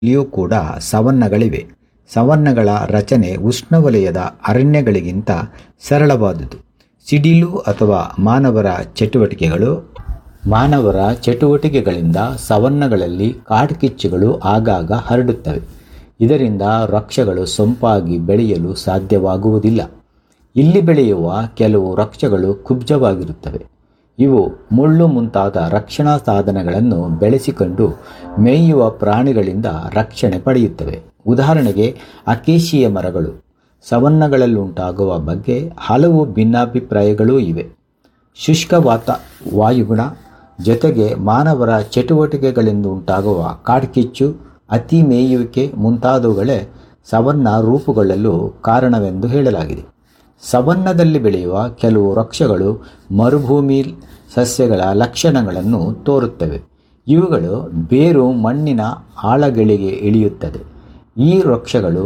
ಇಲ್ಲಿಯೂ ಕೂಡ ಸವನ್ನಗಳಿವೆ ಸವನ್ನಗಳ ರಚನೆ ಉಷ್ಣವಲಯದ ಅರಣ್ಯಗಳಿಗಿಂತ ಸರಳವಾದುದು ಸಿಡಿಲು ಅಥವಾ ಮಾನವರ ಚಟುವಟಿಕೆಗಳು ಮಾನವರ ಚಟುವಟಿಕೆಗಳಿಂದ ಸವನ್ನಗಳಲ್ಲಿ ಕಾಡ್ಗಿಚ್ಚುಗಳು ಆಗಾಗ ಹರಡುತ್ತವೆ ಇದರಿಂದ ವೃಕ್ಷಗಳು ಸೊಂಪಾಗಿ ಬೆಳೆಯಲು ಸಾಧ್ಯವಾಗುವುದಿಲ್ಲ ಇಲ್ಲಿ ಬೆಳೆಯುವ ಕೆಲವು ವೃಕ್ಷಗಳು ಕುಬ್ಜವಾಗಿರುತ್ತವೆ ಇವು ಮುಳ್ಳು ಮುಂತಾದ ರಕ್ಷಣಾ ಸಾಧನಗಳನ್ನು ಬೆಳೆಸಿಕೊಂಡು ಮೇಯುವ ಪ್ರಾಣಿಗಳಿಂದ ರಕ್ಷಣೆ ಪಡೆಯುತ್ತವೆ ಉದಾಹರಣೆಗೆ ಅಕೇಶಿಯ ಮರಗಳು ಸವನ್ನಗಳಲ್ಲುಂಟಾಗುವ ಬಗ್ಗೆ ಹಲವು ಭಿನ್ನಾಭಿಪ್ರಾಯಗಳೂ ಇವೆ ಶುಷ್ಕ ವಾತ ವಾಯುಗುಣ ಜೊತೆಗೆ ಮಾನವರ ಚಟುವಟಿಕೆಗಳಿಂದ ಉಂಟಾಗುವ ಕಾಡ್ಕಿಚ್ಚು ಅತಿ ಮೇಯುವಿಕೆ ಮುಂತಾದವುಗಳೇ ಸವನ್ನ ರೂಪುಗೊಳ್ಳಲು ಕಾರಣವೆಂದು ಹೇಳಲಾಗಿದೆ ಸವನ್ನದಲ್ಲಿ ಬೆಳೆಯುವ ಕೆಲವು ವೃಕ್ಷಗಳು ಮರುಭೂಮಿ ಸಸ್ಯಗಳ ಲಕ್ಷಣಗಳನ್ನು ತೋರುತ್ತವೆ ಇವುಗಳು ಬೇರು ಮಣ್ಣಿನ ಆಳಗಳಿಗೆ ಇಳಿಯುತ್ತದೆ ಈ ವೃಕ್ಷಗಳು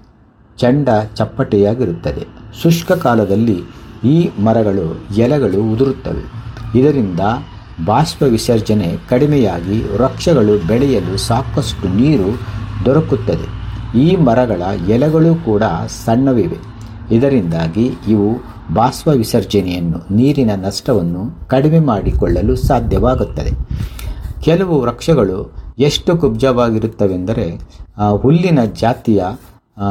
ಚಂಡ ಚಪ್ಪಟೆಯಾಗಿರುತ್ತದೆ ಶುಷ್ಕ ಕಾಲದಲ್ಲಿ ಈ ಮರಗಳು ಎಲೆಗಳು ಉದುರುತ್ತವೆ ಇದರಿಂದ ಬಾಷ್ಪ ವಿಸರ್ಜನೆ ಕಡಿಮೆಯಾಗಿ ವೃಕ್ಷಗಳು ಬೆಳೆಯಲು ಸಾಕಷ್ಟು ನೀರು ದೊರಕುತ್ತದೆ ಈ ಮರಗಳ ಎಲೆಗಳು ಕೂಡ ಸಣ್ಣವಿವೆ ಇದರಿಂದಾಗಿ ಇವು ಬಾಷ್ಪ ವಿಸರ್ಜನೆಯನ್ನು ನೀರಿನ ನಷ್ಟವನ್ನು ಕಡಿಮೆ ಮಾಡಿಕೊಳ್ಳಲು ಸಾಧ್ಯವಾಗುತ್ತದೆ ಕೆಲವು ವೃಕ್ಷಗಳು ಎಷ್ಟು ಕುಬ್ಜವಾಗಿರುತ್ತವೆಂದರೆ ಆ, ಹುಲ್ಲಿನ ಜಾತಿಯ ಆ,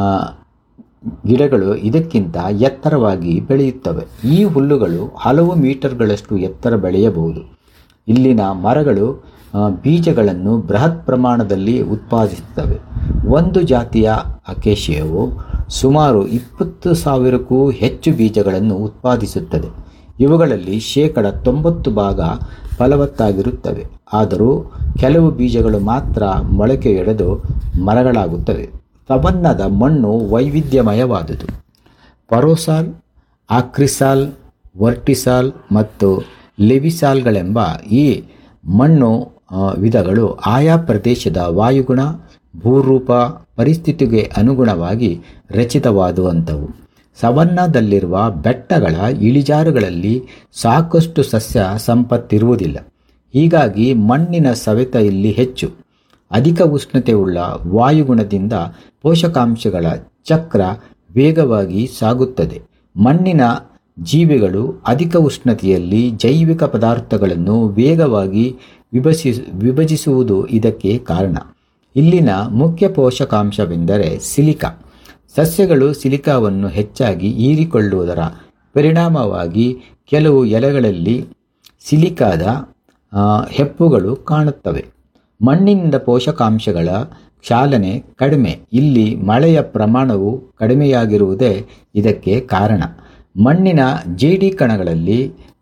ಗಿಡಗಳು ಇದಕ್ಕಿಂತ ಎತ್ತರವಾಗಿ ಬೆಳೆಯುತ್ತವೆ ಈ ಹುಲ್ಲುಗಳು ಹಲವು ಮೀಟರ್ಗಳಷ್ಟು ಎತ್ತರ ಬೆಳೆಯಬಹುದು ಇಲ್ಲಿನ ಮರಗಳು ಆ, ಬೀಜಗಳನ್ನು ಬೃಹತ್ ಪ್ರಮಾಣದಲ್ಲಿ ಉತ್ಪಾದಿಸುತ್ತವೆ ಒಂದು ಜಾತಿಯ ಅಕೇಶಿಯವು ಸುಮಾರು ಇಪ್ಪತ್ತು ಸಾವಿರಕ್ಕೂ ಹೆಚ್ಚು ಬೀಜಗಳನ್ನು ಉತ್ಪಾದಿಸುತ್ತದೆ ಇವುಗಳಲ್ಲಿ ಶೇಕಡ ತೊಂಬತ್ತು ಭಾಗ ಫಲವತ್ತಾಗಿರುತ್ತವೆ ಆದರೂ ಕೆಲವು ಬೀಜಗಳು ಮಾತ್ರ ಮೊಳಕೆಯೊಡೆದು ಮರಗಳಾಗುತ್ತವೆ ಸವನ್ನದ ಮಣ್ಣು ವೈವಿಧ್ಯಮಯವಾದುದು ಪರೋಸಾಲ್ ಆಕ್ರಿಸಾಲ್ ವರ್ಟಿಸಾಲ್ ಮತ್ತು ಲೆವಿಸಾಲ್ಗಳೆಂಬ ಈ ಮಣ್ಣು ಆ, ವಿಧಗಳು ಆಯಾ ಪ್ರದೇಶದ ವಾಯುಗುಣ ಭೂರೂಪ ಪರಿಸ್ಥಿತಿಗೆ ಅನುಗುಣವಾಗಿ ರಚಿತವಾದುವಂಥವು ಸವನ್ನದಲ್ಲಿರುವ ಬೆಟ್ಟಗಳ ಇಳಿಜಾರುಗಳಲ್ಲಿ ಸಾಕಷ್ಟು ಸಸ್ಯ ಸಂಪತ್ತಿರುವುದಿಲ್ಲ ಹೀಗಾಗಿ ಮಣ್ಣಿನ ಸವೆತ ಇಲ್ಲಿ ಹೆಚ್ಚು ಅಧಿಕ ಉಷ್ಣತೆಯುಳ್ಳ ವಾಯುಗುಣದಿಂದ ಪೋಷಕಾಂಶಗಳ ಚಕ್ರ ವೇಗವಾಗಿ ಸಾಗುತ್ತದೆ ಮಣ್ಣಿನ ಜೀವಿಗಳು ಅಧಿಕ ಉಷ್ಣತೆಯಲ್ಲಿ ಜೈವಿಕ ಪದಾರ್ಥಗಳನ್ನು ವೇಗವಾಗಿ ವಿಭಜಿಸಿ ವಿಭಜಿಸುವುದು ಇದಕ್ಕೆ ಕಾರಣ ಇಲ್ಲಿನ ಮುಖ್ಯ ಪೋಷಕಾಂಶವೆಂದರೆ ಸಿಲಿಕಾ ಸಸ್ಯಗಳು ಸಿಲಿಕಾವನ್ನು ಹೆಚ್ಚಾಗಿ ಹೀರಿಕೊಳ್ಳುವುದರ ಪರಿಣಾಮವಾಗಿ ಕೆಲವು ಎಲೆಗಳಲ್ಲಿ ಸಿಲಿಕಾದ ಆ, ಹೆಪ್ಪುಗಳು ಕಾಣುತ್ತವೆ ಮಣ್ಣಿನಿಂದ ಪೋಷಕಾಂಶಗಳ ಕ್ಷಾಲನೆ ಕಡಿಮೆ ಇಲ್ಲಿ ಮಳೆಯ ಪ್ರಮಾಣವು ಕಡಿಮೆಯಾಗಿರುವುದೇ ಇದಕ್ಕೆ ಕಾರಣ ಮಣ್ಣಿನ ಜೇಡಿ ಕಣಗಳಲ್ಲಿ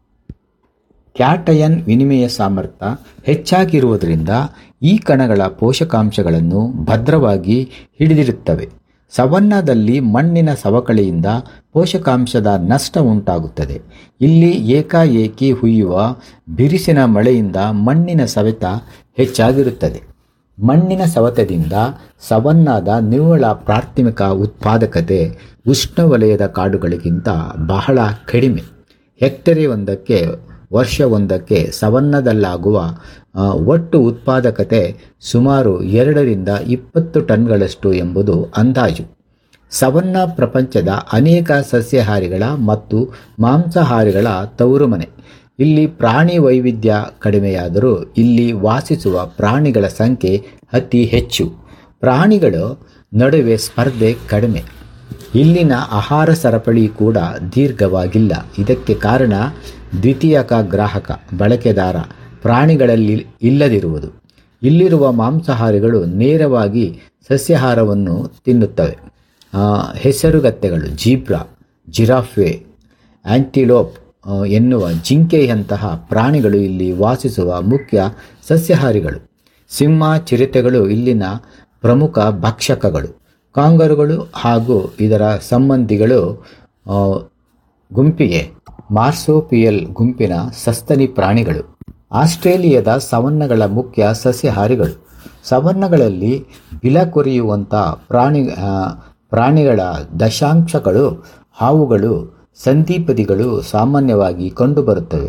ಕ್ಯಾಟಯನ್ ವಿನಿಮಯ ಸಾಮರ್ಥ್ಯ ಹೆಚ್ಚಾಗಿರುವುದರಿಂದ ಈ ಕಣಗಳ ಪೋಷಕಾಂಶಗಳನ್ನು ಭದ್ರವಾಗಿ ಹಿಡಿದಿರುತ್ತವೆ ಸವನ್ನದಲ್ಲಿ ಮಣ್ಣಿನ ಸವಕಳಿಯಿಂದ ಪೋಷಕಾಂಶದ ನಷ್ಟ ಉಂಟಾಗುತ್ತದೆ ಇಲ್ಲಿ ಏಕಾಏಕಿ ಹುಯ್ಯುವ ಬಿರುಸಿನ ಮಳೆಯಿಂದ ಮಣ್ಣಿನ ಸವೆತ ಹೆಚ್ಚಾಗಿರುತ್ತದೆ ಮಣ್ಣಿನ ಸವೆತದಿಂದ ಸವನ್ನಾದ ನಿವ್ವಳ ಪ್ರಾಥಮಿಕ ಉತ್ಪಾದಕತೆ ಉಷ್ಣವಲಯದ ಕಾಡುಗಳಿಗಿಂತ ಬಹಳ ಕಡಿಮೆ ಹೆಕ್ಟರಿ ಒಂದಕ್ಕೆ ವರ್ಷವೊಂದಕ್ಕೆ ಸವನ್ನದಲ್ಲಾಗುವ ಆ, ಒಟ್ಟು ಉತ್ಪಾದಕತೆ ಸುಮಾರು ಎರಡರಿಂದ ಇಪ್ಪತ್ತು ಟನ್ಗಳಷ್ಟು ಎಂಬುದು ಅಂದಾಜು ಸವನ್ನ ಪ್ರಪಂಚದ ಅನೇಕ ಸಸ್ಯಾಹಾರಿಗಳ ಮತ್ತು ಮಾಂಸಾಹಾರಿಗಳ ತವರುಮನೆ ಇಲ್ಲಿ ಪ್ರಾಣಿ ವೈವಿಧ್ಯ ಕಡಿಮೆಯಾದರೂ ಇಲ್ಲಿ ವಾಸಿಸುವ ಪ್ರಾಣಿಗಳ ಸಂಖ್ಯೆ ಅತಿ ಹೆಚ್ಚು ಪ್ರಾಣಿಗಳು ನಡುವೆ ಸ್ಪರ್ಧೆ ಕಡಿಮೆ ಇಲ್ಲಿನ ಆಹಾರ ಸರಪಳಿ ಕೂಡ ದೀರ್ಘವಾಗಿಲ್ಲ ಇದಕ್ಕೆ ಕಾರಣ ದ್ವಿತೀಯಕ ಗ್ರಾಹಕ ಬಳಕೆದಾರ ಪ್ರಾಣಿಗಳಲ್ಲಿ ಇಲ್ಲದಿರುವುದು ಇಲ್ಲಿರುವ ಮಾಂಸಾಹಾರಿಗಳು ನೇರವಾಗಿ ಸಸ್ಯಾಹಾರವನ್ನು ತಿನ್ನುತ್ತವೆ ಆ, ಹೆಸರುಗತ್ತೆಗಳು ಜೀಬ್ರಾ ಜಿರಾಫೆ ಆಂಟಿಲೋಪ್ ಆ, ಎನ್ನುವ ಜಿಂಕೆಯಂತಹ ಪ್ರಾಣಿಗಳು ಇಲ್ಲಿ ವಾಸಿಸುವ ಮುಖ್ಯ ಸಸ್ಯಾಹಾರಿಗಳು ಸಿಂಹ ಚಿರತೆಗಳು ಇಲ್ಲಿನ ಪ್ರಮುಖ ಭಕ್ಷಕಗಳು ಕಾಂಗರುಗಳು ಹಾಗೂ ಇದರ ಸಂಬಂಧಿಗಳು ಆ, ಗುಂಪಿಗೆ ಮಾರ್ಸೋಪಿಯಲ್ ಗುಂಪಿನ ಸಸ್ತನಿ ಪ್ರಾಣಿಗಳು ಆಸ್ಟ್ರೇಲಿಯಾದ ಸವನ್ನಗಳ ಮುಖ್ಯ ಸಸ್ಯಾಹಾರಿಗಳು ಸವನ್ನಗಳಲ್ಲಿ ಬಿಲ ಕೊರೆಯುವಂಥ ಪ್ರಾಣಿ ಆ, ಪ್ರಾಣಿಗಳ ದಶಾಂಶಗಳು ಹಾವುಗಳು ಸಂಧಿಪದಿಗಳು ಸಾಮಾನ್ಯವಾಗಿ ಕಂಡುಬರುತ್ತವೆ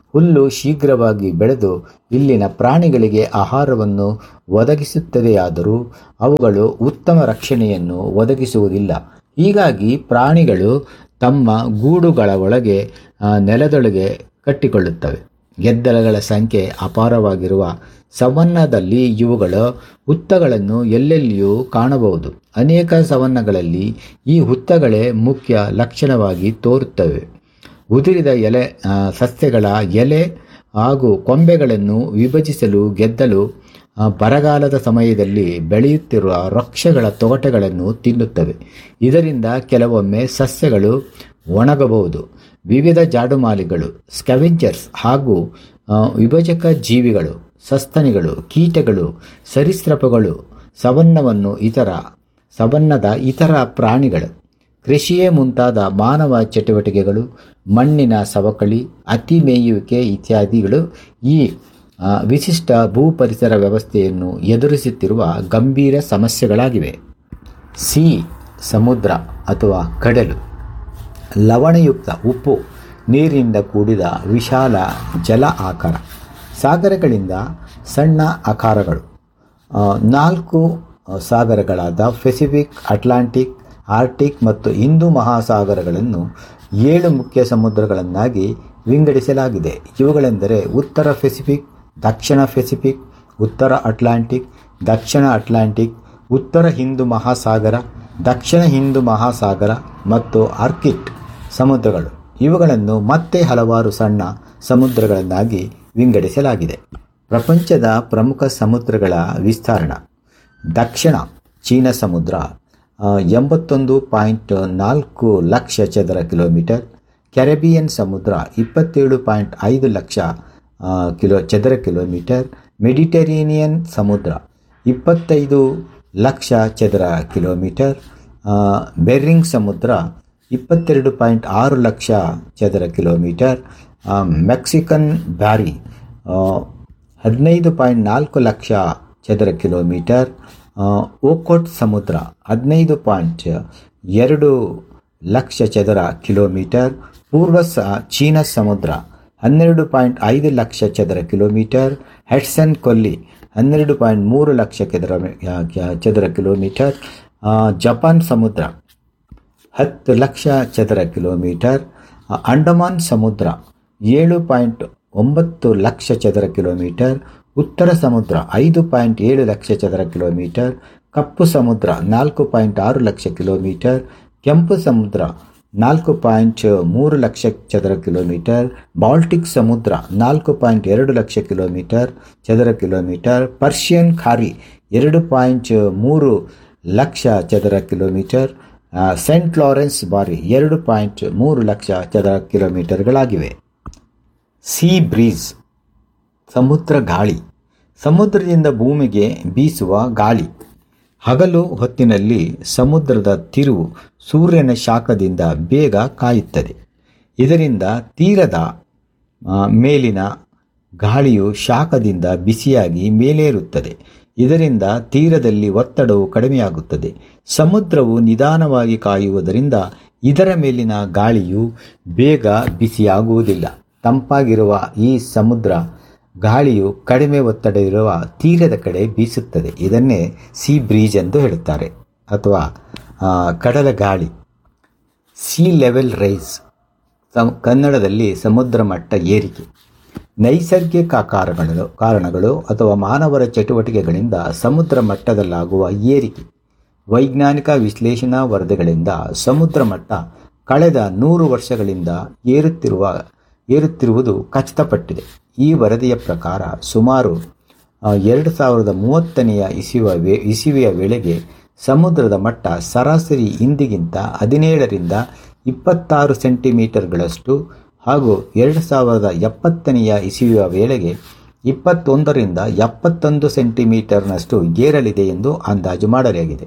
ಹುಲ್ಲು ಶೀಘ್ರವಾಗಿ ಬೆಳೆದು ಇಲ್ಲಿನ ಪ್ರಾಣಿಗಳಿಗೆ ಆಹಾರವನ್ನು ಒದಗಿಸುತ್ತದೆಯಾದರೂ ಅವುಗಳು ಉತ್ತಮ ರಕ್ಷಣೆಯನ್ನು ಒದಗಿಸುವುದಿಲ್ಲ ಹೀಗಾಗಿ ಪ್ರಾಣಿಗಳು ತಮ್ಮ ಗೂಡುಗಳ ಒಳಗೆ ಆ, ನೆಲದೊಳಗೆ ಕಟ್ಟಿಕೊಳ್ಳುತ್ತವೆ ಗೆದ್ದಲಗಳ ಸಂಖ್ಯೆ ಅಪಾರವಾಗಿರುವ ಸವನ್ನದಲ್ಲಿ ಇವುಗಳ ಹುತ್ತಗಳನ್ನು ಎಲ್ಲೆಲ್ಲಿಯೂ ಕಾಣಬಹುದು ಅನೇಕ ಸವನ್ನಗಳಲ್ಲಿ ಈ ಹುತ್ತಗಳೇ ಮುಖ್ಯ ಲಕ್ಷಣವಾಗಿ ತೋರುತ್ತವೆ ಉದುರಿದ ಎಲೆ ಆ, ಸಸ್ಯಗಳ ಎಲೆ ಹಾಗೂ ಕೊಂಬೆಗಳನ್ನು ವಿಭಜಿಸಲು ಗೆದ್ದಲು ಆ, ಬರಗಾಲದ ಸಮಯದಲ್ಲಿ ಬೆಳೆಯುತ್ತಿರುವ ವೃಕ್ಷಗಳ ತೊಗಟೆಗಳನ್ನು ತಿನ್ನುತ್ತವೆ ಇದರಿಂದ ಕೆಲವೊಮ್ಮೆ ಸಸ್ಯಗಳು ಒಣಗಬಹುದು ವಿವಿಧ ಜಾಡುಮಾಲಿಗಳು ಸ್ಕ್ಯಾವೆಂಜರ್ಸ್ ಹಾಗೂ ಆ, ವಿಭಜಕ ಜೀವಿಗಳು ಸಸ್ತನಿಗಳು ಕೀಟಗಳು ಸರೀಸೃಪಗಳು ಸವನ್ನವನ್ನು ಇತರ ಸವನ್ನದ ಇತರ ಪ್ರಾಣಿಗಳು ಕೃಷಿಯೇ ಮುಂತಾದ ಮಾನವ ಚಟುವಟಿಕೆಗಳು ಮಣ್ಣಿನ ಸವಕಳಿ ಅತಿ ಮೇಯುವಿಕೆ ಇತ್ಯಾದಿಗಳು ಈ ಆ, ವಿಶಿಷ್ಟ ಭೂ ಪರಿಸರ ವ್ಯವಸ್ಥೆಯನ್ನು ಎದುರಿಸುತ್ತಿರುವ ಗಂಭೀರ ಸಮಸ್ಯೆಗಳಾಗಿವೆ ಸಿ ಸಮುದ್ರ ಅಥವಾ ಕಡಲು ಲವಣಯುಕ್ತ ಉಪ್ಪು ನೀರಿನಿಂದ ಕೂಡಿದ ವಿಶಾಲ ಜಲ ಆಕಾರ ಸಾಗರಗಳಿಂದ ಸಣ್ಣ ಆಕಾರಗಳು ಆ, ನಾಲ್ಕು ಆ, ಸಾಗರಗಳಾದ ಪೆಸಿಫಿಕ್ ಅಟ್ಲಾಂಟಿಕ್ ಆರ್ಟಿಕ್ ಮತ್ತು ಹಿಂದೂ ಮಹಾಸಾಗರಗಳನ್ನು ಏಳು ಮುಖ್ಯ ಸಮುದ್ರಗಳನ್ನಾಗಿ ವಿಂಗಡಿಸಲಾಗಿದೆ ಇವುಗಳೆಂದರೆ ಉತ್ತರ ಪೆಸಿಫಿಕ್ ದಕ್ಷಿಣ ಪೆಸಿಫಿಕ್ ಉತ್ತರ ಅಟ್ಲಾಂಟಿಕ್ ದಕ್ಷಿಣ ಅಟ್ಲಾಂಟಿಕ್ ಉತ್ತರ ಹಿಂದೂ ಮಹಾಸಾಗರ ದಕ್ಷಿಣ ಹಿಂದೂ ಮಹಾಸಾಗರ ಮತ್ತು ಆರ್ಕಿಟ್ ಸಮುದ್ರಗಳು ಇವುಗಳನ್ನು ಮತ್ತೆ ಹಲವಾರು ಸಣ್ಣ ಸಮುದ್ರಗಳನ್ನಾಗಿ ವಿಂಗಡಿಸಲಾಗಿದೆ ಪ್ರಪಂಚದ ಪ್ರಮುಖ ಸಮುದ್ರಗಳ ವಿಸ್ತರಣ ದಕ್ಷಿಣ ಚೀನಾ ಸಮುದ್ರ ಆ, ಎಂಬತ್ತೊಂದು ಪಾಯಿಂಟ್ ನಾಲ್ಕು ಲಕ್ಷ ಚದರ ಕಿಲೋಮೀಟರ್ ಕೆರೆಬಿಯನ್ ಸಮುದ್ರ ಇಪ್ಪತ್ತೇಳು ಪಾಯಿಂಟ್ ಐದು ಲಕ್ಷ ಆ, ಕಿಲೋ ಚದರ ಕಿಲೋಮೀಟರ್ ಮೆಡಿಟರೇನಿಯನ್ ಸಮುದ್ರ ಇಪ್ಪತ್ತೈದು ಲಕ್ಷ ಚದರ ಕಿಲೋಮೀಟರ್ ಆ, ಬೆರ್ರಿಂಗ್ ಸಮುದ್ರ ಇಪ್ಪತ್ತೆರಡು ಪಾಯಿಂಟ್ ಆರು ಲಕ್ಷ ಚದರ ಕಿಲೋಮೀಟರ್ ಆ, ಮೆಕ್ಸಿಕನ್ ಬ್ಯಾರಿ ಆ, ಹದಿನೈದು ಪಾಯಿಂಟ್ ನಾಲ್ಕು ಲಕ್ಷ ಚದರ ಕಿಲೋಮೀಟರ್ ಆ, ಓಕೋಟ್ ಸಮುದ್ರ ಹದಿನೈದು ಪಾಯಿಂಟ್ ಎರಡು ಲಕ್ಷ ಚದರ ಕಿಲೋಮೀಟರ್ ಪೂರ್ವ ಸ ಚೀನಾ ಸಮುದ್ರ ಹನ್ನೆರಡು ಪಾಯಿಂಟ್ ಐದು ಲಕ್ಷ ಚದರ ಕಿಲೋಮೀಟರ್ ಹೆಡ್ಸನ್ ಕೊಲ್ಲಿ ಹನ್ನೆರಡು ಪಾಯಿಂಟ್ ಮೂರು ಲಕ್ಷ ಚದರ ಚದರ ಕಿಲೋಮೀಟರ್ ಆ, ಜಪಾನ್ ಸಮುದ್ರ ಹತ್ತು ಲಕ್ಷ ಚದರ ಕಿಲೋಮೀಟರ್ ಆ, ಅಂಡಮಾನ್ ಸಮುದ್ರ ಏಳು ಪಾಯಿಂಟ್ ಒಂಬತ್ತು ಲಕ್ಷ ಚದರ ಕಿಲೋಮೀಟರ್ ಉತ್ತರ ಸಮುದ್ರ ಐದು ಪಾಯಿಂಟ್ ಏಳು ಲಕ್ಷ ಚದರ ಕಿಲೋಮೀಟರ್ ಕಪ್ಪು ಸಮುದ್ರ ನಾಲ್ಕು ಪಾಯಿಂಟ್ ಆರು ಲಕ್ಷ ಕಿಲೋಮೀಟರ್ ಕೆಂಪು ಸಮುದ್ರ ನಾಲ್ಕು ಪಾಯಿಂಟ್ ಮೂರು ಲಕ್ಷ ಚದರ ಕಿಲೋಮೀಟರ್ ಬಾಲ್ಟಿಕ್ ಸಮುದ್ರ ನಾಲ್ಕು ಪಾಯಿಂಟ್ ಎರಡು ಲಕ್ಷ ಕಿಲೋಮೀಟರ್ ಚದರ ಕಿಲೋಮೀಟರ್ ಪರ್ಷಿಯನ್ ಖಾರಿ ಎರಡು ಪಾಯಿಂಟ್ ಮೂರು ಲಕ್ಷ ಚದರ ಕಿಲೋಮೀಟರ್ ಆ, ಸೆಂಟ್ ಲಾರೆನ್ಸ್ ಬಾರಿ ಎರಡು ಪಾಯಿಂಟ್ ಮೂರು ಲಕ್ಷ ಚದರ ಕಿಲೋಮೀಟರ್ಗಳಾಗಿವೆ ಸೀ ಬ್ರೀಸ್ ಸಮುದ್ರ ಗಾಳಿ ಸಮುದ್ರದಿಂದ ಭೂಮಿಗೆ ಬೀಸುವ ಗಾಳಿ ಹಗಲು ಹೊತ್ತಿನಲ್ಲಿ ಸಮುದ್ರದ ತಿರುವು ಸೂರ್ಯನ ಶಾಖದಿಂದ ಬೇಗ ಕಾಯುತ್ತದೆ ಇದರಿಂದ ತೀರದ ಆ, ಮೇಲಿನ ಗಾಳಿಯು ಶಾಖದಿಂದ ಬಿಸಿಯಾಗಿ ಮೇಲೇರುತ್ತದೆ ಇದರಿಂದ ತೀರದಲ್ಲಿ ಒತ್ತಡವು ಕಡಿಮೆಯಾಗುತ್ತದೆ ಸಮುದ್ರವು ನಿಧಾನವಾಗಿ ಕಾಯುವುದರಿಂದ ಇದರ ಮೇಲಿನ ಗಾಳಿಯು ಬೇಗ ಬಿಸಿಯಾಗುವುದಿಲ್ಲ ತಂಪಾಗಿರುವ ಈ ಸಮುದ್ರ ಗಾಳಿಯು ಕಡಿಮೆ ಒತ್ತಡ ಇರುವ ತೀರದ ಕಡೆ ಬೀಸುತ್ತದೆ ಇದನ್ನೇ ಸೀ ಬ್ರೀಜ್ ಎಂದು ಹೇಳುತ್ತಾರೆ ಅಥವಾ ಆ, ಕಡಲ ಗಾಳಿ ಸಿ ಲೆವೆಲ್ ರೈಸ್ ಸಮ್ ಕನ್ನಡದಲ್ಲಿ ಸಮುದ್ರ ಮಟ್ಟ ಏರಿಕೆ ನೈಸರ್ಗಿಕ ಕಾರಣಗಳು ಕಾರಣಗಳು ಅಥವಾ ಮಾನವರ ಚಟುವಟಿಕೆಗಳಿಂದ ಸಮುದ್ರ ಮಟ್ಟದಲ್ಲಾಗುವ ಏರಿಕೆ ವೈಜ್ಞಾನಿಕ ವಿಶ್ಲೇಷಣಾ ವರದಿಗಳಿಂದ ಸಮುದ್ರ ಮಟ್ಟ ಕಳೆದ ನೂರು ವರ್ಷಗಳಿಂದ ಏರುತ್ತಿರುವ ಏರುತ್ತಿರುವುದು ಖಚಿತಪಟ್ಟಿದೆ ಈ ವರದಿಯ ಪ್ರಕಾರ ಸುಮಾರು ಆ, ಎರಡು ಸಾವಿರದ ಮೂವತ್ತನೆಯ ಇಸುವ ವೇ ಇಸುವೆಯ ವೇಳೆಗೆ ಸಮುದ್ರದ ಮಟ್ಟ ಸರಾಸರಿ ಇಂದಿಗಿಂತ ಹದಿನೇಳರಿಂದ ಇಪ್ಪತ್ತಾರು ಸೆಂಟಿಮೀಟರ್ಗಳಷ್ಟು ಹಾಗೂ ಎರಡು ಸಾವಿರದ ಎಪ್ಪತ್ತನೆಯ ಇಸುವೆಯ ವೇಳೆಗೆ ಇಪ್ಪತ್ತೊಂದರಿಂದ ಎಪ್ಪತ್ತೊಂದು ಸೆಂಟಿಮೀಟರ್ನಷ್ಟು ಏರಲಿದೆ ಎಂದು ಅಂದಾಜು ಮಾಡಲಾಗಿದೆ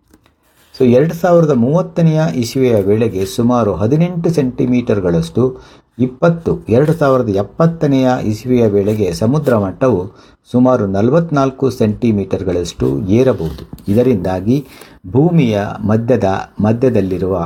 ಸೊ ಎರಡು ಸಾವಿರದ ಮೂವತ್ತನೆಯ ಇಸುವೆಯ ವೇಳೆಗೆ ಸುಮಾರು ಹದಿನೆಂಟು ಸೆಂಟಿಮೀಟರ್ಗಳಷ್ಟು ಇಪ್ಪತ್ತು ಎರಡು ಸಾವಿರದ ಎಪ್ಪತ್ತನೆಯ ಇಸುವೆಯ ವೇಳೆಗೆ ಸಮುದ್ರ ಮಟ್ಟವು ಸುಮಾರು ನಲವತ್ನಾಲ್ಕು ಸೆಂಟಿಮೀಟರ್ಗಳಷ್ಟು ಏರಬಹುದು ಇದರಿಂದಾಗಿ ಭೂಮಿಯ ಮಧ್ಯದ ಮಧ್ಯದಲ್ಲಿರುವ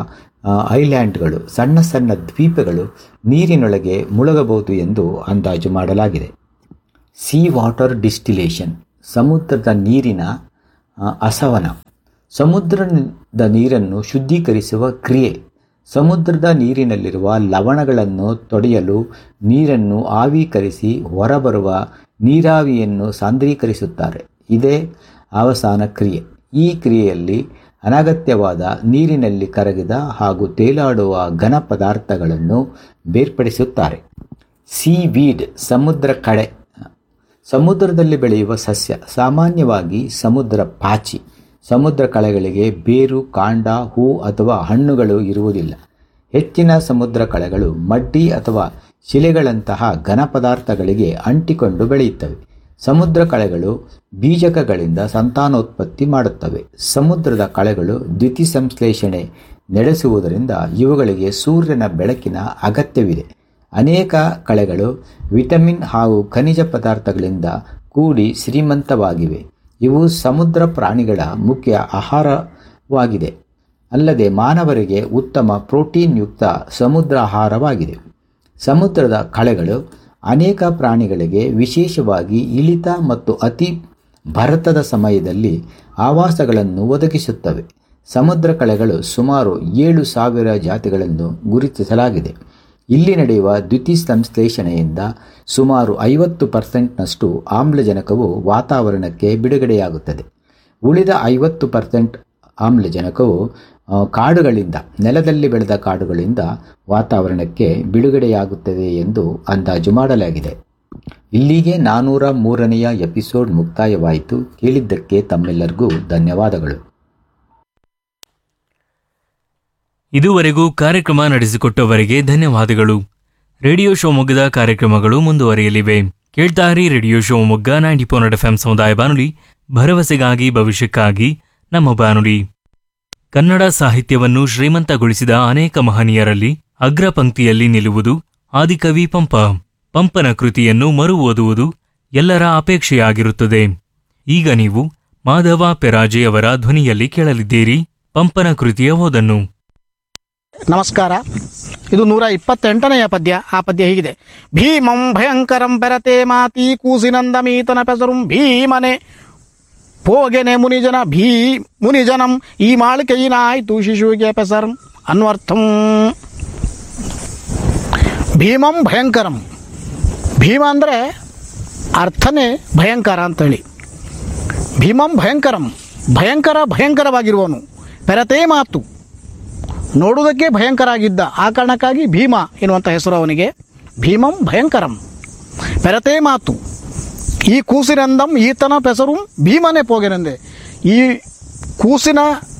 ಆ, ಐಲ್ಯಾಂಡ್ಗಳು ಸಣ್ಣ ಸಣ್ಣ ದ್ವೀಪಗಳು ನೀರಿನೊಳಗೆ ಮುಳುಗಬಹುದು ಎಂದು ಅಂದಾಜು ಮಾಡಲಾಗಿದೆ ಸಿ ವಾಟರ್ ಡಿಸ್ಟಿಲೇಷನ್ ಸಮುದ್ರದ ನೀರಿನ ಆ, ಅಸವನ ಸಮುದ್ರದ ನೀರನ್ನು ಶುದ್ಧೀಕರಿಸುವ ಕ್ರಿಯೆ ಸಮುದ್ರದ ನೀರಿನಲ್ಲಿರುವ ಲವಣಗಳನ್ನು ತೊಡೆಯಲು ನೀರನ್ನು ಆವೀಕರಿಸಿ ಹೊರಬರುವ ನೀರಾವಿಯನ್ನು ಸಾಂದ್ರೀಕರಿಸುತ್ತಾರೆ ಇದೇ ಅವಸಾನ ಕ್ರಿಯೆ ಈ ಕ್ರಿಯೆಯಲ್ಲಿ ಅನಗತ್ಯವಾದ ನೀರಿನಲ್ಲಿ ಕರಗಿದ ಹಾಗೂ ತೇಲಾಡುವ ಘನ ಪದಾರ್ಥಗಳನ್ನು ಬೇರ್ಪಡಿಸುತ್ತಾರೆ ಸೀ ವೀಡ್ ಸಮುದ್ರ ಕಳೆ ಸಮುದ್ರದಲ್ಲಿ ಬೆಳೆಯುವ ಸಸ್ಯ ಸಾಮಾನ್ಯವಾಗಿ ಸಮುದ್ರ ಪಾಚಿ ಸಮುದ್ರ ಕಳೆಗಳಿಗೆ ಬೇರು ಕಾಂಡ ಹೂ ಅಥವಾ ಹಣ್ಣುಗಳು ಇರುವುದಿಲ್ಲ ಹೆಚ್ಚಿನ ಸಮುದ್ರ ಕಳೆಗಳು ಮಡ್ಡಿ ಅಥವಾ ಶಿಲೆಗಳಂತಹ ಘನ ಪದಾರ್ಥಗಳಿಗೆ ಅಂಟಿಕೊಂಡು ಬೆಳೆಯುತ್ತವೆ ಸಮುದ್ರ ಕಳೆಗಳು ಬೀಜಕಗಳಿಂದ ಸಂತಾನೋತ್ಪತ್ತಿ ಮಾಡುತ್ತವೆ ಸಮುದ್ರದ ಕಳೆಗಳು ದ್ಯುತಿಸಂಶ್ಲೇಷಣೆ ನಡೆಸುವುದರಿಂದ ಇವುಗಳಿಗೆ ಸೂರ್ಯನ ಬೆಳಕಿನ ಅಗತ್ಯವಿದೆ ಅನೇಕ ಕಳೆಗಳು ವಿಟಮಿನ್ ಹಾಗೂ ಖನಿಜ ಪದಾರ್ಥಗಳಿಂದ ಕೂಡಿ ಶ್ರೀಮಂತವಾಗಿವೆ ಇವು ಸಮುದ್ರ ಪ್ರಾಣಿಗಳ ಮುಖ್ಯ ಆಹಾರವಾಗಿದೆ ಅಲ್ಲದೆ ಮಾನವರಿಗೆ ಉತ್ತಮ ಪ್ರೋಟೀನ್ ಯುಕ್ತ ಸಮುದ್ರ ಆಹಾರವಾಗಿದೆ ಸಮುದ್ರದ ಕಳೆಗಳು ಅನೇಕ ಪ್ರಾಣಿಗಳಿಗೆ ವಿಶೇಷವಾಗಿ ಇಳಿತ ಮತ್ತು ಅತಿ ಭರತದ ಸಮಯದಲ್ಲಿ ಆವಾಸಗಳನ್ನು ಒದಗಿಸುತ್ತವೆ ಸಮುದ್ರ ಕಳೆಗಳು ಸುಮಾರು ಏಳು ಸಾವಿರ ಜಾತಿಗಳನ್ನು ಗುರುತಿಸಲಾಗಿದೆ ಇಲ್ಲಿ ನಡೆಯುವ ದ್ಯುತಿಸಂಶ್ಲೇಷಣೆಯಿಂದ ಸುಮಾರು ಐವತ್ತು ಪರ್ಸೆಂಟ್ನಷ್ಟು ಆಮ್ಲಜನಕವು ವಾತಾವರಣಕ್ಕೆ ಬಿಡುಗಡೆಯಾಗುತ್ತದೆ ಉಳಿದ ಐವತ್ತು ಪರ್ಸೆಂಟ್ ಆಮ್ಲಜನಕವು ಆ, ಕಾಡುಗಳಿಂದ ನೆಲದಲ್ಲಿ ಬೆಳೆದ ಕಾಡುಗಳಿಂದ ವಾತಾವರಣಕ್ಕೆ ಬಿಡುಗಡೆಯಾಗುತ್ತದೆ ಎಂದು ಅಂದಾಜು ಮಾಡಲಾಗಿದೆ ಇಲ್ಲಿಗೆ ನಾನೂರ ಮೂರನೆಯ ಎಪಿಸೋಡ್ ಮುಕ್ತಾಯವಾಯಿತು ಕೇಳಿದ್ದಕ್ಕೆ ತಮ್ಮೆಲ್ಲರಿಗೂ ಧನ್ಯವಾದಗಳು ಇದುವರೆಗೂ ಕಾರ್ಯಕ್ರಮ ನಡೆಸಿಕೊಟ್ಟವರಿಗೆ ಧನ್ಯವಾದಗಳು ರೇಡಿಯೋ ಶಿವಮೊಗ್ಗದ ಕಾರ್ಯಕ್ರಮಗಳು ಮುಂದುವರಿಯಲಿವೆ ಕೇಳ್ತಾರಿ radio Shivamogga ninety four F M ಸಮುದಾಯ ಬಾನುಲಿ ಭರವಸೆಗಾಗಿ ಭವಿಷ್ಯಕ್ಕಾಗಿ ನಮ್ಮ ಬಾನುಲಿ ಕನ್ನಡ ಸಾಹಿತ್ಯವನ್ನು ಶ್ರೀಮಂತಗೊಳಿಸಿದ ಅನೇಕ ಮಹನೀಯರಲ್ಲಿ ಅಗ್ರ ಪಂಕ್ತಿಯಲ್ಲಿ ನಿಲ್ಲುವುದು ಆದಿಕವಿ ಪಂಪ ಪಂಪನ ಕೃತಿಯನ್ನು ಮರು ಓದುವುದು ಎಲ್ಲರ ಅಪೇಕ್ಷೆಯಾಗಿರುತ್ತದೆ ಈಗ ನೀವು ಮಾಧವ ಪೆರಾಜೆ ಅವರ ಧ್ವನಿಯಲ್ಲಿ ಕೇಳಲಿದ್ದೀರಿ ಪಂಪನ ಕೃತಿಯ ಓದನ್ನು ನಮಸ್ಕಾರ ಇದು ನೂರ ಇಪ್ಪತ್ತೆಂಟನೆಯ ಪದ್ಯ ಆ ಪದ್ಯ ಹೀಗಿದೆ ಭೀಮಂ ಭಯಂಕರಂ ಪೆರತೆ ಮಾತಿ ಕೂಸಿನಂದಮೀತನ ಪೆಸರುಂ ಭೀಮನೆ ಪೋಗೆನೆ ಮುನಿಜನ ಭೀ ಮುನಿಜನಂ ಈ ಮಾಳಿಕೆಯಿನಾಯ್ತು ಶಿಶುವಿಗೆ ಪೆಸರಂ ಅನ್ವರ್ಥಂ ಭೀಮಂ ಭಯಂಕರಂ ಭೀಮ ಅಂದರೆ ಅರ್ಥನೇ ಭಯಂಕರ ಅಂತೇಳಿ ಭೀಮಂ ಭಯಂಕರಂ ಭಯಂಕರ ಭಯಂಕರವಾಗಿರುವನು ಪೆರತೆ ಮಾತು ನೋಡುವುದಕ್ಕೆ ಭಯಂಕರ ಆಗಿದ್ದ ಆ ಕಾರಣಕ್ಕಾಗಿ ಭೀಮ ಎನ್ನುವಂಥ ಹೆಸರು ಅವನಿಗೆ ಭೀಮಂ ಭಯಂಕರಂ ಪೆರತೆ ಮಾತು ಈ ಕೂಸಿನಂದಂ ಈತನ ಪೆಸರು ಭೀಮನೇ ಪೋಗೆನೆಂದೆ ಈ ಕೂಸಿನ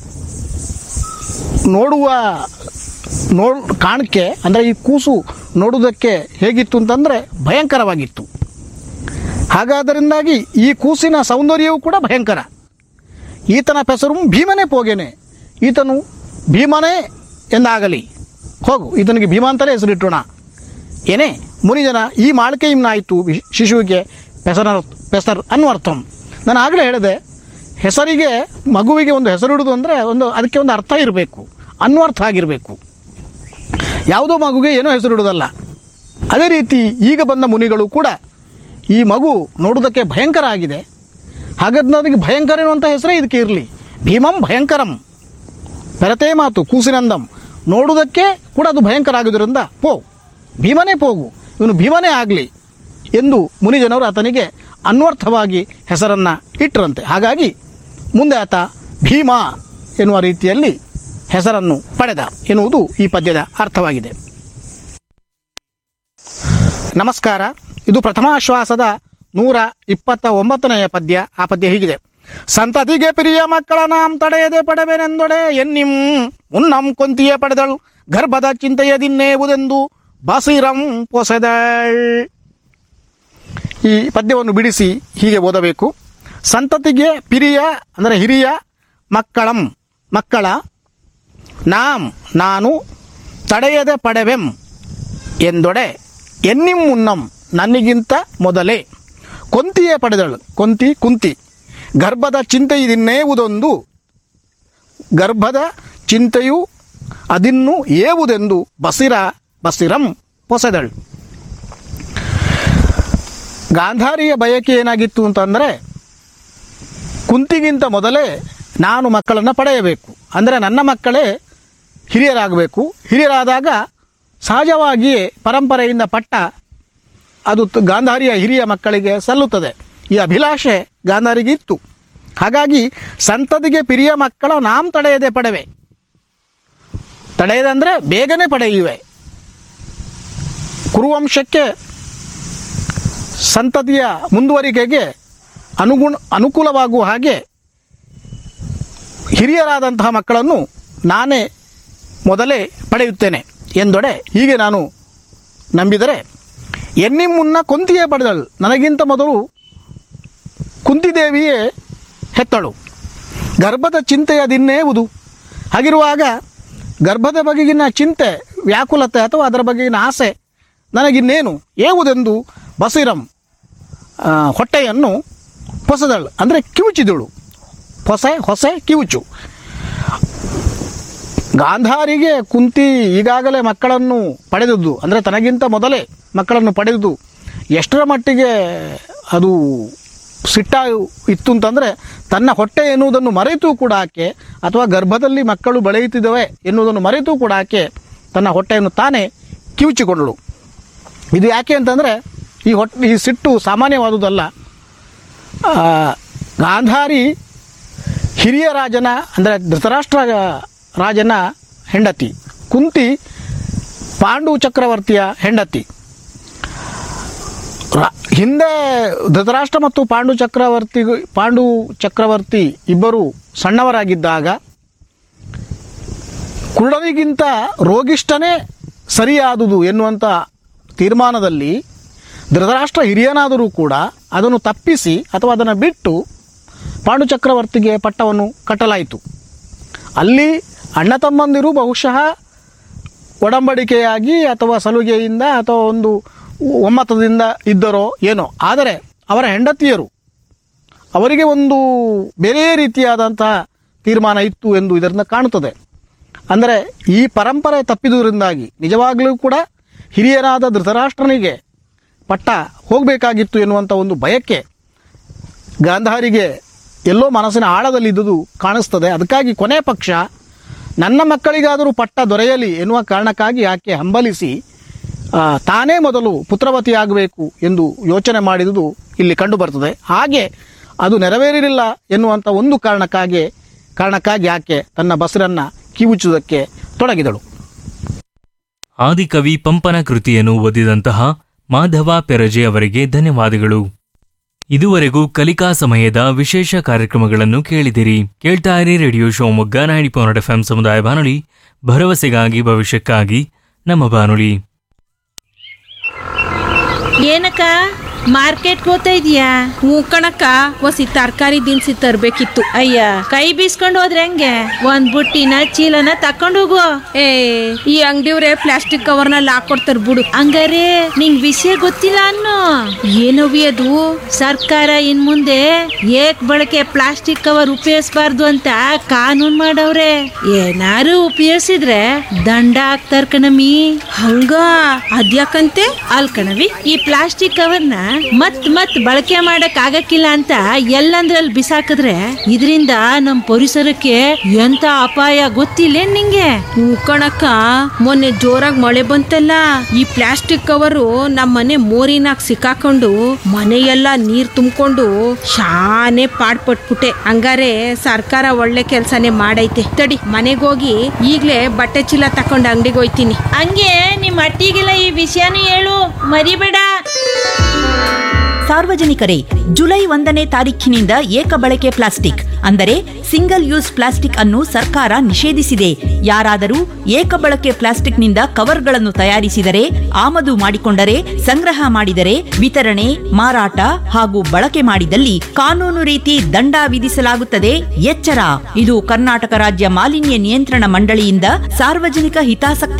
ನೋಡುವ ನೋಡ್ ಕಾಣಿಕೆ ಅಂದರೆ ಈ ಕೂಸು ನೋಡುವುದಕ್ಕೆ ಹೇಗಿತ್ತು ಅಂತಂದರೆ ಭಯಂಕರವಾಗಿತ್ತು ಹಾಗಾದ್ದರಿಂದಾಗಿ ಈ ಕೂಸಿನ ಸೌಂದರ್ಯವೂ ಕೂಡ ಭಯಂಕರ ಈತನ ಪೆಸರು ಭೀಮನೇ ಪೋಗೆನೆ ಈತನು ಭೀಮನೇ ಎಂದಾಗಲಿ ಹೋಗು ಈತನಿಗೆ ಭೀಮ ಅಂತಲೇ ಹೆಸರಿಟ್ಟೋಣ ಏನೇ ಮುನಿಜನ ಈ ಮಾಳಿಕೆ ಇಮ್ನಾಯಿತು ವಿ- ಶಿಶುವಿಗೆ ಪೆಸರ ಪೆಸರ್ ಅನ್ವರ್ಥಂ ನಾನು ಆಗಲೇ ಹೇಳಿದೆ ಹೆಸರಿಗೆ ಮಗುವಿಗೆ ಒಂದು ಹೆಸರಿಡುವುದು ಅಂದರೆ ಒಂದು ಅದಕ್ಕೆ ಒಂದು ಅರ್ಥ ಇರಬೇಕು ಅನ್ವರ್ಥ ಆಗಿರಬೇಕು ಯಾವುದೋ ಮಗುಗೆ ಏನೋ ಹೆಸರಿಡುವುದಲ್ಲ ಅದೇ ರೀತಿ ಈಗ ಬಂದ ಮುನಿಗಳು ಕೂಡ ಈ ಮಗು ನೋಡುವುದಕ್ಕೆ ಭಯಂಕರ ಆಗಿದೆ ಹಾಗಾದ್ರೆ ಅದಕ್ಕೆ ಭಯಂಕರ ಎನ್ನುವಂಥ ಹೆಸರೇ ಇದಕ್ಕೆ ಇರಲಿ ಭೀಮಂ ಭಯಂಕರಂ ಪೆರತೆ ಮಾತು ಕೂಸಿನಂದಂ ನೋಡುವುದಕ್ಕೆ ಕೂಡ ಅದು ಭಯಂಕರ ಆಗುವುದರಿಂದ ಪೋ ಭೀಮನೇ ಹೋಗು ಇವನು ಭೀಮನೇ ಆಗಲಿ ಎಂದು ಮುನಿಜನರು ಆತನಿಗೆ ಅನ್ವರ್ಥವಾಗಿ ಹೆಸರನ್ನು ಇಟ್ಟರಂತೆ ಹಾಗಾಗಿ ಮುಂದೆ ಆತ ಭೀಮ ಎನ್ನುವ ರೀತಿಯಲ್ಲಿ ಹೆಸರನ್ನು ಪಡೆದ ಎನ್ನುವುದು ಈ ಪದ್ಯದ ಅರ್ಥವಾಗಿದೆ ನಮಸ್ಕಾರ ಇದು ಪ್ರಥಮಾಶ್ವಾಸದ ನೂರ ಇಪ್ಪತ್ತ ಒಂಬತ್ತನೆಯ ಪದ್ಯ ಆ ಪದ್ಯ ಹೀಗಿದೆ ಸಂತತಿಗೆ ಪ್ರಿಯ ಮಕ್ಕಳ ನಾಂ ತಡೆಯದೆ ಪಡವೆನೆಂದೊಡೆ ಎನ್ನಿಂ ಮುನ್ನಂ ಕೊಂತಿಯ ಪಡೆದಳು ಗರ್ಭದ ಚಿಂತೆಯದಿನ್ನೇವುದೆಂದು ಬಸಿರಂ ಪೊಸೆದಳ್ ಈ ಪದ್ಯವನ್ನು ಬಿಡಿಸಿ ಹೀಗೆ ಓದಬೇಕು ಸಂತತಿಗೆ ಪಿರಿಯ ಅಂದರೆ ಹಿರಿಯ ಮಕ್ಕಳಂ ಮಕ್ಕಳ ನಾಂ ನಾನು ತಡೆಯದೆ ಪಡೆವೆಂ ಎಂದೊಡೆ ಎನ್ನಿಂ ಮುನ್ನಂ ನನಗಿಂತ ಮೊದಲೇ ಕೊಂತಿಯೇ ಪಡೆದಳು ಕೊಂತಿ ಕುಂತಿ ಗರ್ಭದ ಚಿಂತೆ ಇದಿನ್ನೇವುದೊಂದು ಗರ್ಭದ ಚಿಂತೆಯು ಅದಿನ್ನು ಏವುದೆಂದು ಬಸಿರ ಬಸಿರಂ ಪೊಸೆದಳು ಗಾಂಧಾರಿಯ ಬಯಕೆ ಏನಾಗಿತ್ತು ಅಂತಂದರೆ ಕುಂತಿಗಿಂತ ಮೊದಲೇ ನಾನು ಮಕ್ಕಳನ್ನು ಪಡೆಯಬೇಕು ಅಂದರೆ ನನ್ನ ಮಕ್ಕಳೇ ಹಿರಿಯರಾಗಬೇಕು ಹಿರಿಯರಾದಾಗ ಸಹಜವಾಗಿಯೇ ಪರಂಪರೆಯಿಂದ ಪಟ್ಟ ಅದು ತ- ಗಾಂಧಾರಿಯ ಹಿರಿಯ ಮಕ್ಕಳಿಗೆ ಸಲ್ಲುತ್ತದೆ ಈ ಅಭಿಲಾಷೆ ಗಾಂಧಾರಿಗೆ ಇತ್ತು ಹಾಗಾಗಿ ಸಂತತಿಗೆ ಪಿರಿಯ ಮಕ್ಕಳ ನಾಮ್ ತಡೆಯದೆ ಪಡೆವೆ ತಡೆಯದಂದರೆ ಬೇಗನೆ ಪಡೆಯುವೆ ಕುರುವಂಶಕ್ಕೆ ಸಂತತಿಯ ಮುಂದುವರಿಕೆಗೆ ಅನುಗುಣ ಅನುಕೂಲವಾಗುವ ಹಾಗೆ ಹಿರಿಯರಾದಂತಹ ಮಕ್ಕಳನ್ನು ನಾನೇ ಮೊದಲೇ ಪಡೆಯುತ್ತೇನೆ ಎಂದೊಡೆ ಹೀಗೆ ನಾನು ನಂಬಿದರೆ ಎನ್ನಿ ಮುನ್ನ ಕೊಂತಿಯೇ ಪಡೆದಳು ನನಗಿಂತ ಮೊದಲು ಕುಂತಿದೇವಿಯೇ ಹೆತ್ತಳು ಗರ್ಭದ ಚಿಂತೆಯದಿನ್ನೇವುದು ಹಾಗಿರುವಾಗ ಗರ್ಭದ ಬಗೆಗಿನ ಚಿಂತೆ ವ್ಯಾಕುಲತೆ ಅಥವಾ ಅದರ ಬಗೆಗಿನ ಆಸೆ ನನಗಿನ್ನೇನು ಏವುದೆಂದು ಬಸಿರಂ ಆ, ಹೊಟ್ಟೆಯನ್ನು ಹೊಸದಳು ಅಂದರೆ ಕಿವುಚಿದಳು ಹೊಸೆ ಹೊಸೆ ಕಿವುಚು ಗಾಂಧಾರಿಗೆ ಕುಂತಿ ಈಗಾಗಲೇ ಮಕ್ಕಳನ್ನು ಪಡೆದದ್ದು ಅಂದರೆ ತನಗಿಂತ ಮೊದಲೇ ಮಕ್ಕಳನ್ನು ಪಡೆದುದು ಎಷ್ಟರ ಮಟ್ಟಿಗೆ ಅದು ಸಿಟ್ಟ ಇತ್ತು ಅಂತಂದರೆ ತನ್ನ ಹೊಟ್ಟೆ ಎನ್ನುವುದನ್ನು ಮರೆತು ಕೂಡ ಆಕೆ ಅಥವಾ ಗರ್ಭದಲ್ಲಿ ಮಕ್ಕಳು ಬೆಳೆಯುತ್ತಿದ್ದಾವೆ ಎನ್ನುವುದನ್ನು ಮರೆತು ಕೂಡ ಆಕೆ ತನ್ನ ಹೊಟ್ಟೆಯನ್ನು ತಾನೇ ಕಿವುಚಿಕೊಂಡಳು ಇದು ಯಾಕೆ ಅಂತಂದರೆ ಈ ಹೊಟ್ಟೆ ಈ ಸಿಟ್ಟು ಸಾಮಾನ್ಯವಾದುದಲ್ಲ ಆ, ಗಾಂಧಾರಿ ಹಿರಿಯ ರಾಜನ ಅಂದರೆ ಧೃತರಾಷ್ಟ್ರ ರಾಜನ ಹೆಂಡತಿ ಕುಂತಿ ಪಾಂಡು ಚಕ್ರವರ್ತಿಯ ಹೆಂಡತಿ ರ- ಹಿಂದೆ ಧೃತರಾಷ್ಟ್ರ ಮತ್ತು ಪಾಂಡು ಚಕ್ರವರ್ತಿ ಪಾಂಡು ಚಕ್ರವರ್ತಿ ಇಬ್ಬರು ಸಣ್ಣವರಾಗಿದ್ದಾಗ ಕುರುಡನಿಗಿಂತ ರೋಗಿಷ್ಠನೇ ಸರಿಯಾದುದು ಎನ್ನುವಂಥ ತೀರ್ಮಾನದಲ್ಲಿ ಧೃತರಾಷ್ಟ್ರ ಹಿರಿಯನಾದರೂ ಕೂಡ ಅದನ್ನು ತಪ್ಪಿಸಿ ಅಥವಾ ಅದನ್ನು ಬಿಟ್ಟು ಪಾಂಡು ಚಕ್ರವರ್ತಿಗೆ ಪಟ್ಟವನ್ನು ಕಟ್ಟಲಾಯಿತು ಅಲ್ಲಿ ಅಣ್ಣ ತಮ್ಮಂದಿರು ಬಹುಶಃ ಒಡಂಬಡಿಕೆಯಾಗಿ ಅಥವಾ ಸಲುಗೆಯಿಂದ ಅಥವಾ ಒಂದು ಒಮ್ಮತದಿಂದ ಇದ್ದರೋ ಏನೋ ಆದರೆ ಅವರ ಹೆಂಡತಿಯರು ಅವರಿಗೆ ಒಂದು ಬೇರೆ ರೀತಿಯಾದಂತಹ ತೀರ್ಮಾನ ಇತ್ತು ಎಂದು ಇದರಿಂದ ಕಾಣುತ್ತದೆ ಅಂದರೆ ಈ ಪರಂಪರೆ ತಪ್ಪಿದುದರಿಂದಾಗಿ ನಿಜವಾಗಲೂ ಕೂಡ ಹಿರಿಯರಾದ ಧೃತರಾಷ್ಟ್ರನಿಗೆ ಪಟ್ಟ ಹೋಗಬೇಕಾಗಿತ್ತು ಎನ್ನುವಂಥ ಒಂದು ಬಯಕೆ ಗಾಂಧಾರಿಗೆ ಎಲ್ಲೋ ಮನಸ್ಸಿನ ಆಳದಲ್ಲಿದ್ದುದು ಕಾಣಿಸ್ತದೆ ಅದಕ್ಕಾಗಿ ಕೊನೆ ಪಕ್ಷ ನನ್ನ ಮಕ್ಕಳಿಗಾದರೂ ಪಟ್ಟ ದೊರೆಯಲಿ ಎನ್ನುವ ಕಾರಣಕ್ಕಾಗಿ ಆಕೆ ಹಂಬಲಿಸಿ ಆ, ತಾನೇ ಮೊದಲು ಪುತ್ರವತಿಯಾಗಬೇಕು ಎಂದು ಯೋಚನೆ ಮಾಡಿದುದು ಇಲ್ಲಿ ಕಂಡು ಬರ್ತದೆ ಹಾಗೆ ಅದು ನೆರವೇರಿರಲಿಲ್ಲ ಎನ್ನುವಂಥ ಒಂದು ಕಾರಣಕ್ಕಾಗಿ ಕಾರಣಕ್ಕಾಗಿ ಆಕೆ ತನ್ನ ಬಸರನ್ನ ಕಿವುಚುವುದಕ್ಕೆ ತೊಡಗಿದಳು ಆದಿಕವಿ ಪಂಪನ ಕೃತಿಯನ್ನು ಓದಿದಂತಹ ಮಾಧವ ಪೆರಜೆ ಅವರಿಗೆ ಧನ್ಯವಾದಗಳು ಇದುವರೆಗೂ ಕಲಿಕಾ ಸಮಯದ ವಿಶೇಷ ಕಾರ್ಯಕ್ರಮಗಳನ್ನು ಕೇಳಿದಿರಿ ಕೇಳ್ತಾ ಇರಿ radio Shivamogga ninety point F ಸಮುದಾಯ ಬಾನುಲಿ ಭರವಸೆಗಾಗಿ ಭವಿಷ್ಯಕ್ಕಾಗಿ ನಮ್ಮ ಬಾನುಲಿ ಏನಕ್ಕ ಮಾರ್ಕೆಟ್ಗೆ ಹೋಗ್ತಾ ಇದೀಯಾ ಹ್ಞೂ ಕಣಕ್ಕ ಒಸಿ ತರಕಾರಿ ದಿನಸಿ ತರ್ಬೇಕಿತ್ತು ಅಯ್ಯ ಕೈ ಬೀಸ್ಕೊಂಡು ಹೋದ್ರೆ ಹೆಂಗೆ ಒಂದ್ ಬುಟ್ಟಿನ ಚೀಲನ ತಕೊಂಡು ಹೋಗು ಏ ಈ ಅಂಗಡಿಯವ್ರೆ ಪ್ಲಾಸ್ಟಿಕ್ ಕವರ್ನಲ್ಲಿ ಹಾಕೊಡ್ತಾರ ಬಿಡು ಹಂಗಾರೆ ನಿಂಗ್ ವಿಷಯ ಗೊತ್ತಿಲ್ಲ ಅನ್ನೋ ಏನವಿ ಅದು ಸರ್ಕಾರ ಇನ್ ಮುಂದೆ ಏಕ್ ಬಳಕೆ ಪ್ಲಾಸ್ಟಿಕ್ ಕವರ್ ಉಪಯೋಗಿಸಬಾರ್ದು ಅಂತ ಕಾನೂನ್ ಮಾಡವ್ರೆ ಏನಾರು ಉಪಯೋಗಿಸಿದ್ರೆ ದಂಡ ಹಾಕ್ತಾರ ಕಣಮಿ ಹಂಗ ಅದ್ಯಾಕಂತೆ ಅಲ್ ಕಣವಿ ಈ ಪ್ಲಾಸ್ಟಿಕ್ ಕವರ್ನ ಮತ್ ಮತ್ ಬಳಕೆ ಮಾಡಕ್ ಆಗಕ್ಕಿಲ್ಲ ಅಂತ ಎಲ್ಲಂದ್ರಲ್ಲಿ ಬಿಸಾಕಿದ್ರೆ ಇದರಿಂದ ನಮ್ ಪರಿಸರಕ್ಕೆ ಎಂತ ಅಪಾಯ ಗೊತ್ತಿಲ್ಲ ನಿಂಗೆ ಹ್ಞೂ ಕಣಕ್ಕ ಮೊನ್ನೆ ಜೋರಾಗಿ ಮಳೆ ಬಂತಲ್ಲ ಈ ಪ್ಲಾಸ್ಟಿಕ್ ಕವರು ನಮ್ಮ ಮನೆ ಮೋರಿನಾಗ ಸಿಕ್ಕಾಕೊಂಡು ಮನೆಯೆಲ್ಲ ನೀರ್ ತುಂಬಿಕೊಂಡು ಶಾನೆ ಪಾಡ್ಪಟ್ಬಿಟ್ಟೆ ಹಂಗಾರೆ ಸರ್ಕಾರ ಒಳ್ಳೆ ಕೆಲ್ಸನೇ ಮಾಡೈತೆ ತಡಿ ಮನೆಗೋಗಿ ಈಗ್ಲೇ ಬಟ್ಟೆ ಚೀಲ ತಕೊಂಡು ಅಂಗಡಿಗೆ ಹೋಯ್ತೀನಿ ಹಂಗೆ ನಿಮ್ ಅಟ್ಟಿಗೆಲ್ಲ ಈ ವಿಷಯನೂ ಹೇಳು ಮರಿಬೇಡ ಸಾರ್ವಜನಿಕರೇ ಜುಲೈ ಒಂದನೇ ತಾರೀಖಿನಿಂದ ಏಕ ಬಳಕೆ ಪ್ಲಾಸ್ಟಿಕ್ ಅಂದರೆ ಸಿಂಗಲ್ ಯೂಸ್ ಪ್ಲಾಸ್ಟಿಕ್ ಅನ್ನು ಸರ್ಕಾರ ನಿಷೇಧಿಸಿದೆ ಯಾರಾದರೂ ಏಕ ಬಳಕೆ ಪ್ಲಾಸ್ಟಿಕ್ನಿಂದ ಕವರ್ಗಳನ್ನು ತಯಾರಿಸಿದರೆ ಆಮದು ಮಾಡಿಕೊಂಡರೆ ಸಂಗ್ರಹ ಮಾಡಿದರೆ ವಿತರಣೆ ಮಾರಾಟ ಹಾಗೂ ಬಳಕೆ ಮಾಡಿದಲ್ಲಿ ಕಾನೂನು ರೀತಿ ದಂಡ ವಿಧಿಸಲಾಗುತ್ತದೆ ಎಚ್ಚರ ಇದು ಕರ್ನಾಟಕ ರಾಜ್ಯ ಮಾಲಿನ್ಯ ನಿಯಂತ್ರಣ ಮಂಡಳಿಯಿಂದ ಸಾರ್ವಜನಿಕ ಹಿತಾಸಕ್ತಿ